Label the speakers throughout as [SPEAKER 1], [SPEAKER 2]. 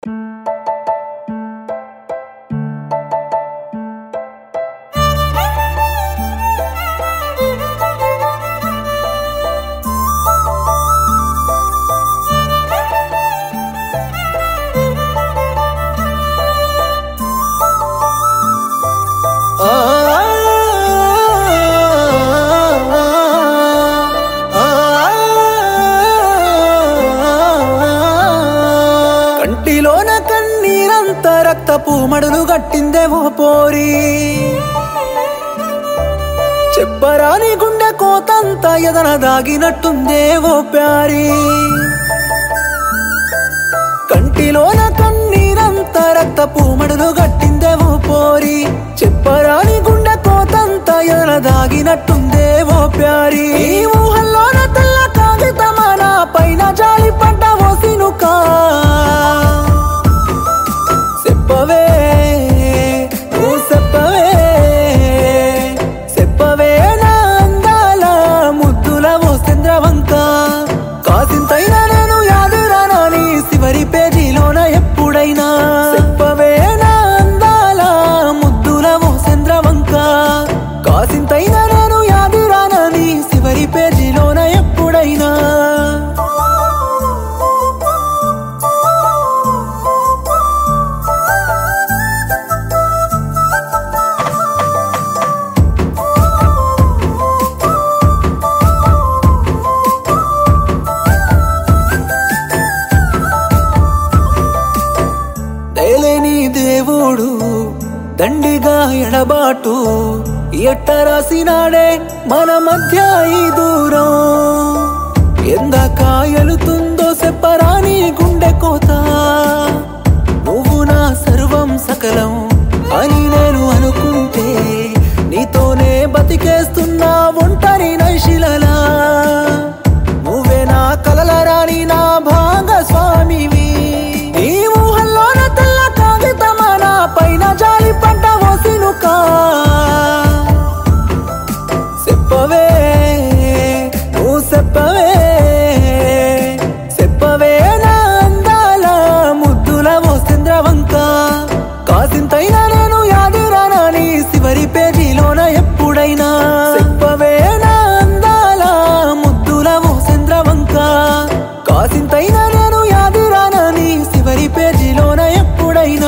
[SPEAKER 1] కంటిలోన కన్నీరంత రక్తపు మడులు గట్టిందేమో పోరి చెప్పరాని గుండె కోతంత ఎదన దాగినట్టుందేవో ప్యారి కంటిలోన కన్నీరంత రక్తపు మడులు గట్టిందేవో పోరి చెప్పరాని గుండె కోతంత ఎదన దాగినట్టుందేవో ప్యారి ఈ ఊహల్లోన తెల్ల కాగితమాన పైన జాలి పడ్డ ఓ సినుకా చెప్పవే నువ్వు చెప్పవే చెప్పవే నా అందాల ముద్దుల ఓ చంద్రవంక కాసింతైనా నేను యాదురానా నీ చివరి పేజీలోన ఎప్పుడైనా చెప్పవే నా అందాల ముద్దుల ఓ చంద్రవంక కాసింతైనా నేను యాదురానా నీ చివరి పేజీలోన ఎప్పుడైనా దయలేని దేవుడు దండిగా ఎడబాటు ఎట్ట రాసినాడే మన మధ్య ఈ దూరం ఎందాక ఎలుతుందో చెప్పరాని గుండె కోత నువ్వు నా సర్వం సకలం అని నేను అనుకుంటే నీతోనే బతికేస్తున్నా ఒంటరి నైశిలలా నువ్వే నా కలల రాని నా భాగస్వామివి ఈ ఊహల్లోన తెల్ల కాగితమాన పైన జాలి పడ్డ ఓ సినుకా చెప్పవే నువ్వు చెప్పవే చెప్పవే నా అందాల ముద్దుల ఓ చంద్రవంక కాసింతైనా నేను యాదురానా నీ చివరి పేజీలోన ఎప్పుడైనా చెప్పవే నా అందాల ముద్దుల ఓ చంద్రవంక కాసింతైనా నేను యాదురానా నీ చివరి పేజీలోన ఎప్పుడైనా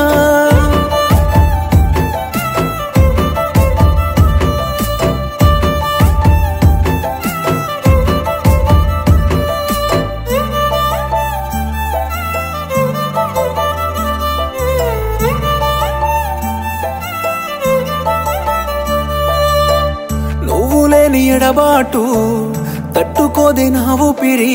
[SPEAKER 1] నువ్వు లేని ఎడబాటు తట్టుకోదే నా ఊపిరి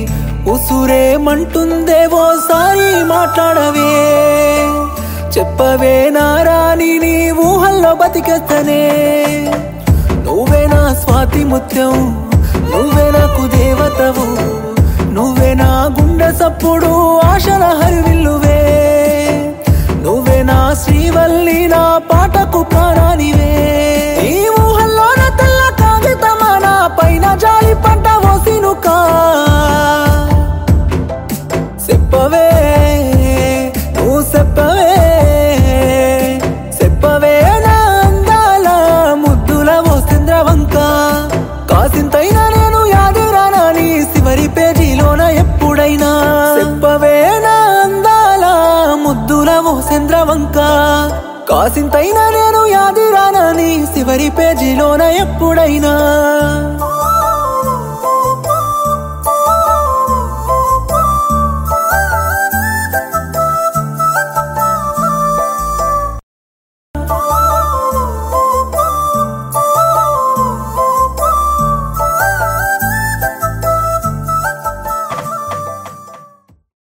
[SPEAKER 1] ఉసురేమంటుందేవోసారి మాట్లాడవే చెప్పవే నా రాణి నీ ఊహల్లో బతికెత్తనే నువ్వే నా స్వాతి ముత్యం నువ్వే నాకు దేవతవు నువ్వే నా గుండె సప్పుడు ఆశల హరివిల్లువే నువ్వే నా శ్రీవల్లి నా పాటకు ప్రాణానివే ఈ ఊహల్లోన తెల్ల కాగితమాన పైన జాలి పడ్డ ఓ సినుకా చెప్పవే నువ్వు చెప్పవే చెప్పవే నా అందాల ముద్దుల ఓ చంద్రవంక కాసింతైనా నేను యాదురానా నీ చివరి పేజీలోన ఎప్పుడైనా చెప్పవే నా అందాల ముద్దుల ఓ చంద్రవంక కాసింతైనా నేను యాదిరానా నీ చివరి పేజీలోన ఎప్పుడైనా